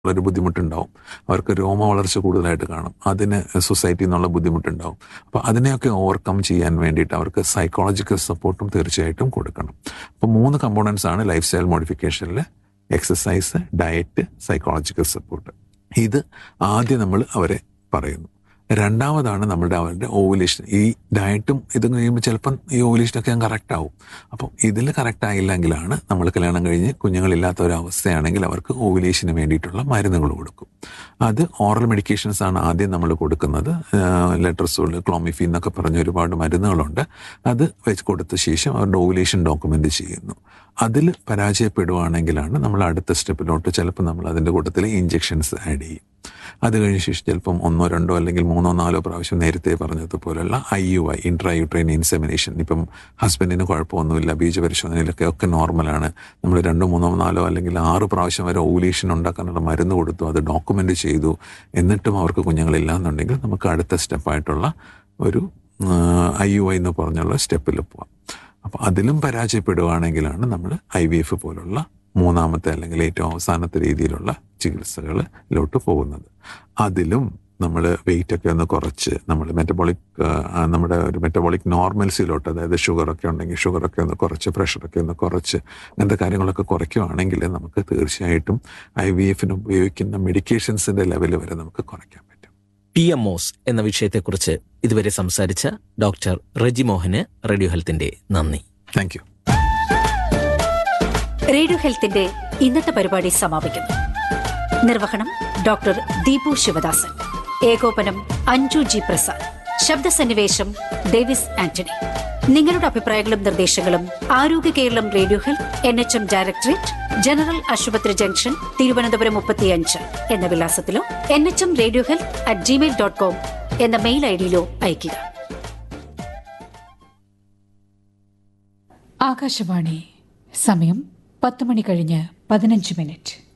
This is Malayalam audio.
ഒരു ബുദ്ധിമുട്ടുണ്ടാവും അവർക്ക് രോമ വളർച്ച കൂടുതലായിട്ട് കാണും അതിന് സൊസൈറ്റിയിൽ നിന്നുള്ള ബുദ്ധിമുട്ടുണ്ടാവും അപ്പോൾ അതിനെയൊക്കെ ഓവർകം ചെയ്യാൻ വേണ്ടിയിട്ട് അവർക്ക് സൈക്കോളജിക്കൽ സപ്പോർട്ടും തീർച്ചയായിട്ടും കൊടുക്കണം അപ്പോൾ മൂന്ന് കമ്പോണൻസ് ആണ് ലൈഫ് സ്റ്റൈൽ മോഡിഫിക്കേഷനിൽ എക്സസൈസ് ഡയറ്റ് സൈക്കോളജിക്കൽ സപ്പോർട്ട് ഇത് ആദ്യം നമ്മൾ അവരെ പറയുന്നു രണ്ടാമതാണ് നമ്മുടെ അവരുടെ ഓവുലേഷൻ ഈ ഡയറ്റും ഇതും കഴിയുമ്പോൾ ചിലപ്പം ഈ ഓവുലേഷനൊക്കെ കറക്റ്റ് ആവും അപ്പം ഇതിൽ കറക്റ്റ് ആയില്ലെങ്കിലാണ് നമ്മൾ കല്യാണം കഴിഞ്ഞ് കുഞ്ഞുങ്ങളില്ലാത്ത ഒരു അവസ്ഥയാണെങ്കിൽ അവർക്ക് ഓവുലേഷന് വേണ്ടിയിട്ടുള്ള മരുന്നുകൾ കൊടുക്കും അത് ഓറൽ മെഡിക്കേഷൻസ് ആണ് ആദ്യം നമ്മൾ കൊടുക്കുന്നത് ലെട്രസോൾ ക്ലോമിഫി എന്നൊക്കെ പറഞ്ഞ ഒരുപാട് മരുന്നുകളുണ്ട് അത് വെച്ച് കൊടുത്ത ശേഷം അവരുടെ ഓവുലേഷൻ ഡോക്യുമെന്റ് ചെയ്യുന്നു അതിൽ പരാജയപ്പെടുവാണെങ്കിലാണ് നമ്മൾ അടുത്ത സ്റ്റെപ്പിലോട്ട് ചിലപ്പോൾ നമ്മൾ അതിൻ്റെ കൂട്ടത്തിൽ ഇഞ്ചെക്ഷൻസ് ആഡ് ചെയ്യും അത് കഴിഞ്ഞ ശേഷം ചിലപ്പം ഒന്നോ രണ്ടോ അല്ലെങ്കിൽ മൂന്നോ നാലോ പ്രാവശ്യം നേരത്തെ പറഞ്ഞതുപോലുള്ള I U I intrauterine insemination ഇപ്പം ഹസ്ബൻഡിന് കുഴപ്പമൊന്നുമില്ല ബീജപരിശോധനയിലൊക്കെ ഒക്കെ നോർമലാണ് നമ്മൾ രണ്ടോ മൂന്നോ നാലോ അല്ലെങ്കിൽ ആറ് പ്രാവശ്യം വരെ ഓവുലേഷൻ ഉണ്ടാക്കാനുള്ള മരുന്ന് കൊടുത്തു അത് ഡോക്യുമെന്റ് ചെയ്തു എന്നിട്ടും അവർക്ക് കുഞ്ഞുങ്ങളില്ല എന്നുണ്ടെങ്കിൽ നമുക്ക് അടുത്ത സ്റ്റെപ്പായിട്ടുള്ള ഒരു ഐ യു ഐ എന്ന് പറഞ്ഞുള്ള സ്റ്റെപ്പിൽ പോവാം അപ്പോൾ അതിലും പരാജയപ്പെടുകയാണെങ്കിലാണ് നമ്മൾ ഐ വി എഫ് പോലുള്ള മൂന്നാമത്തെ അല്ലെങ്കിൽ ഏറ്റവും അവസാനത്തെ രീതിയിലുള്ള ചികിത്സകളിലോട്ട് പോകുന്നത് അതിലും നമ്മൾ വെയിറ്റ് ഒക്കെ ഒന്ന് കുറച്ച് നമ്മൾ മെറ്റബോളിക് നമ്മുടെ ഒരു മെറ്റബോളിക് നോർമൽസിലോട്ട് അതായത് ഷുഗറൊക്കെ ഉണ്ടെങ്കിൽ ഷുഗറൊക്കെ ഒന്ന് കുറച്ച് പ്രഷറൊക്കെ ഒന്ന് കുറച്ച് അങ്ങനത്തെ കാര്യങ്ങളൊക്കെ കുറയ്ക്കുകയാണെങ്കിൽ നമുക്ക് തീർച്ചയായിട്ടും ഐ വി എഫിന് ഉപയോഗിക്കുന്ന മെഡിക്കേഷൻസിന്റെ ലെവൽ വരെ നമുക്ക് കുറയ്ക്കാൻ പറ്റും പി എം ഒസ് എന്ന വിഷയത്തെക്കുറിച്ച് ഇതുവരെ സംസാരിച്ച ഡോക്ടർ റെജി മോഹന് റേഡിയോ ഹെൽത്തിന്റെ നന്ദി താങ്ക് യു റേഡിയോ ഹെൽത്തിന്റെ ഇന്നത്തെ പരിപാടി സമാപിക്കുന്നു നിർവഹണം ഡോക്ടർ ദീപു ശിവദാസൻ ഏകോപനം അഞ്ജു ജി പ്രസാദ് ശബ്ദസന്നിവേശം ഡേവിസ് ആന്റണി നിങ്ങളുടെ അഭിപ്രായങ്ങളും നിർദ്ദേശങ്ങളും Arogya Keralam radio health N H M directorate general ആശുപത്രി ജംഗ്ഷൻ തിരുവനന്തപുരം മുപ്പത്തിയഞ്ച് എന്ന വിലാസത്തിലോ N H M radio health at Gmail dot com എന്ന മെയിൽ ഐ ഡിയിലോ അയയ്ക്കുക ആകാശവാണി സമയം പത്ത് മണി കഴിഞ്ഞ് പതിനഞ്ച് മിനിറ്റ്